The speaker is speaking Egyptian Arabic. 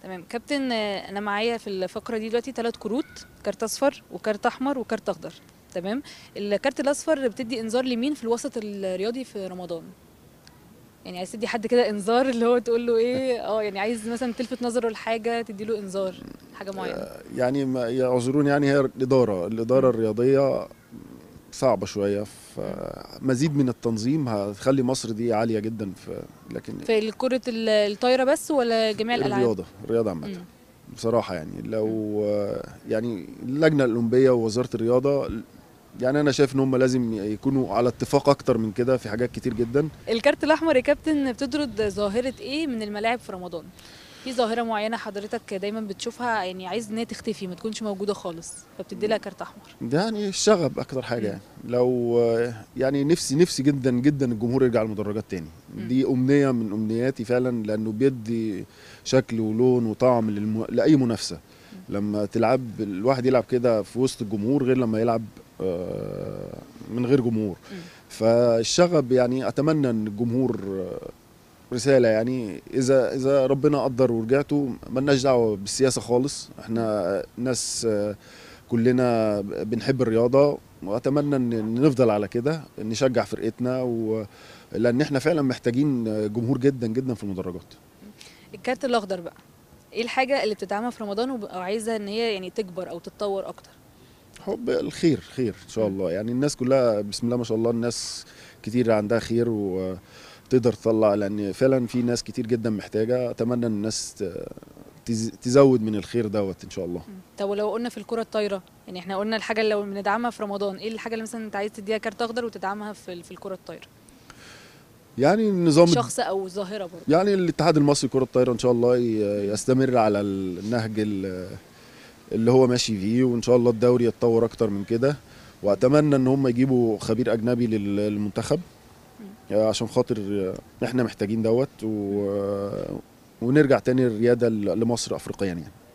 تمام كابتن آه، انا معايا في الفقره دي دلوقتي ثلاث كروت كارت اصفر وكارت احمر وكارت اخضر تمام الكارت الاصفر بتدي انذار لمين في الوسط الرياضي في رمضان يعني عايز تدي حد كده انذار اللي هو تقول له ايه اه يعني عايز مثلا تلفت نظره لحاجه تدي له انذار حاجه معينه يعني ما يعذروني يعني هي الاداره الاداره الرياضيه صعبه شويه فمزيد من التنظيم هتخلي مصر دي عاليه جدا في لكن في كره ال- الطايره بس ولا جميع الالعاب الرياضه الرياضه عامه مم. بصراحه يعني لو يعني اللجنه الاولمبيه ووزاره الرياضه يعني انا شايف ان هم لازم يكونوا على اتفاق اكتر من كده في حاجات كتير جدا الكارت الاحمر يا كابتن بتطرد ظاهره ايه من الملاعب في رمضان في ظاهره معينه حضرتك دايما بتشوفها يعني عايز ان هي تختفي ما تكونش موجوده خالص فبتدي لها كارت احمر ده يعني الشغب اكتر حاجه يعني لو يعني نفسي نفسي جدا جدا الجمهور يرجع المدرجات تاني مم. دي امنيه من امنياتي فعلا لانه بيدي شكل ولون وطعم للم... لاي منافسه لما تلعب الواحد يلعب كده في وسط الجمهور غير لما يلعب آه، من غير جمهور مم. فالشغب يعني اتمنى ان الجمهور آه، رساله يعني اذا اذا ربنا قدر ورجعتوا ملناش دعوه بالسياسه خالص احنا ناس آه، كلنا بنحب الرياضه واتمنى ان نفضل على كده نشجع فرقتنا و... لان احنا فعلا محتاجين جمهور جدا جدا في المدرجات الكارت الاخضر بقى ايه الحاجه اللي بتدعمها في رمضان وب- وعايزه ان هي يعني تكبر او تتطور اكتر حب الخير خير ان شاء الله يعني الناس كلها بسم الله ما شاء الله الناس كتير عندها خير وتقدر تطلع لان فعلا في ناس كتير جدا محتاجه اتمنى ان الناس ت- تز- تزود من الخير دوت ان شاء الله طب ولو قلنا في الكره الطايره يعني احنا قلنا الحاجه اللي لو بندعمها في رمضان ايه الحاجه اللي مثلا انت عايز تديها كارت اخضر وتدعمها في في الكره الطايره يعني النظام شخص او ظاهره برضه يعني الاتحاد المصري لكرة الطايرة إن شاء الله ي- يستمر على النهج ال- اللي هو ماشي فيه وإن شاء الله الدوري يتطور أكتر من كده وأتمنى إن هم يجيبوا خبير أجنبي لل- للمنتخب عشان خاطر إحنا محتاجين دوت و... ونرجع تاني الريادة لمصر أفريقيا يعني